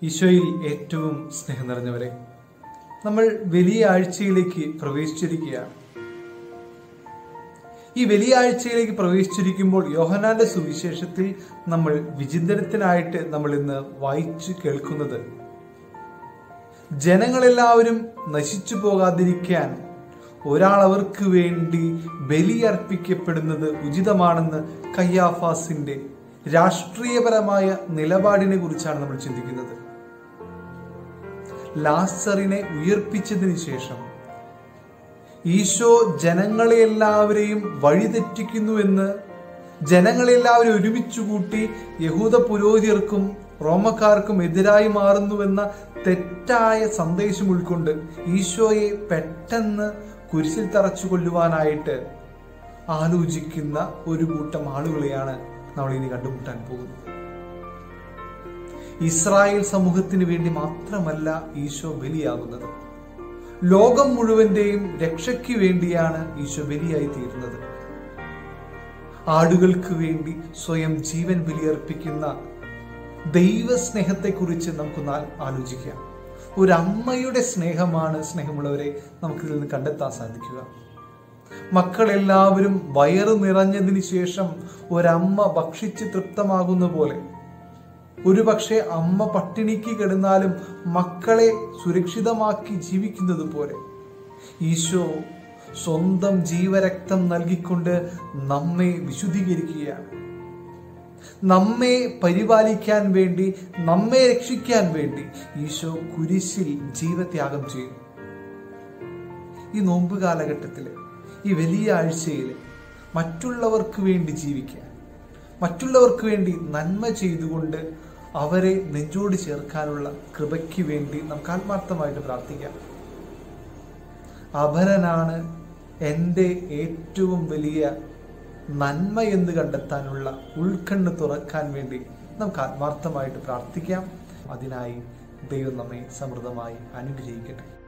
ഈശോയിൽ ഏറ്റവും സ്നേഹം നിറഞ്ഞവരെ നമ്മൾ വലിയ ആഴ്ചയിലേക്ക് പ്രവേശിച്ചിരിക്കുകയാണ് ഈ വലിയ ആഴ്ചയിലേക്ക് പ്രവേശിച്ചിരിക്കുമ്പോൾ യോഹനാന്റെ സുവിശേഷത്തിൽ നമ്മൾ വിചിന്തനത്തിനായിട്ട് നമ്മൾ ഇന്ന് വായിച്ചു കേൾക്കുന്നത് ജനങ്ങളെല്ലാവരും നശിച്ചു പോകാതിരിക്കാൻ ഒരാൾ അവർക്ക് വേണ്ടി ബലിയർപ്പിക്കപ്പെടുന്നത് ഉചിതമാണെന്ന് കയ്യാഫാസിന്റെ രാഷ്ട്രീയപരമായ നിലപാടിനെ കുറിച്ചാണ് നമ്മൾ ചിന്തിക്കുന്നത് ലാസറിനെ ഉയർപ്പിച്ചതിന് ശേഷം ഈശോ ജനങ്ങളെ എല്ലാവരെയും വഴിതെറ്റിക്കുന്നുവെന്ന് ജനങ്ങളെല്ലാവരും ഒരുമിച്ച് കൂട്ടി യഹൂദ പുരോഹിതർക്കും റോമക്കാർക്കും എതിരായി മാറുന്നുവെന്ന തെറ്റായ സന്ദേശം ഉൾക്കൊണ്ട് ഈശോയെ പെട്ടെന്ന് കുരിശിൽ തറച്ചു കൊല്ലുവാനായിട്ട് ആലോചിക്കുന്ന ഒരു കൂട്ടം ആളുകളെയാണ് നമ്മൾ ഇനി കണ്ടുമുട്ടാൻ പോകുന്നത് ഇസ്രായേൽ സമൂഹത്തിന് വേണ്ടി മാത്രമല്ല ഈശോ ബലിയാകുന്നത് ലോകം മുഴുവന്റെയും രക്ഷയ്ക്ക് വേണ്ടിയാണ് ഈശോ ബലിയായി തീരുന്നത് ആടുകൾക്ക് വേണ്ടി സ്വയം ജീവൻ ബലിയർപ്പിക്കുന്ന ദൈവസ്നേഹത്തെക്കുറിച്ച് നമുക്കൊന്ന് ആലോചിക്കാം ഒരു അമ്മയുടെ സ്നേഹമാണ് സ്നേഹമുള്ളവരെ നമുക്കിതിൽ നിന്ന് കണ്ടെത്താൻ സാധിക്കുക മക്കളെല്ലാവരും വയറ് നിറഞ്ഞതിന് ശേഷം ഒരമ്മ ഭക്ഷിച്ച് തൃപ്തമാകുന്ന പോലെ ഒരുപക്ഷെ അമ്മ പട്ടിണിക്ക് കിടന്നാലും മക്കളെ സുരക്ഷിതമാക്കി ജീവിക്കുന്നത് പോലെ ഈശോ സ്വന്തം ജീവരക്തം നൽകിക്കൊണ്ട് നമ്മെ വിശുദ്ധീകരിക്കുകയാണ് നമ്മെ പരിപാലിക്കാൻ വേണ്ടി നമ്മെ രക്ഷിക്കാൻ വേണ്ടി ഈശോ കുരിശിൽ ജീവത്യാഗം ചെയ്യും ഈ നോമ്പ് കാലഘട്ടത്തിൽ ഈ വലിയ ആഴ്ചയിൽ മറ്റുള്ളവർക്ക് വേണ്ടി ജീവിക്കാൻ മറ്റുള്ളവർക്ക് വേണ്ടി നന്മ ചെയ്തുകൊണ്ട് അവരെ നെഞ്ചോട് ചേർക്കാനുള്ള കൃപയ്ക്ക് വേണ്ടി നമുക്ക് ആത്മാർത്ഥമായിട്ട് പ്രാർത്ഥിക്കാം അപരനാണ് എൻ്റെ ഏറ്റവും വലിയ നന്മ എന്ന് കണ്ടെത്താനുള്ള ഉൾക്കണ്ണ് തുറക്കാൻ വേണ്ടി നമുക്ക് ആത്മാർത്ഥമായിട്ട് പ്രാർത്ഥിക്കാം അതിനായി ദൈവം നമ്മെ സമൃദ്ധമായി അനുഗ്രഹിക്കട്ടെ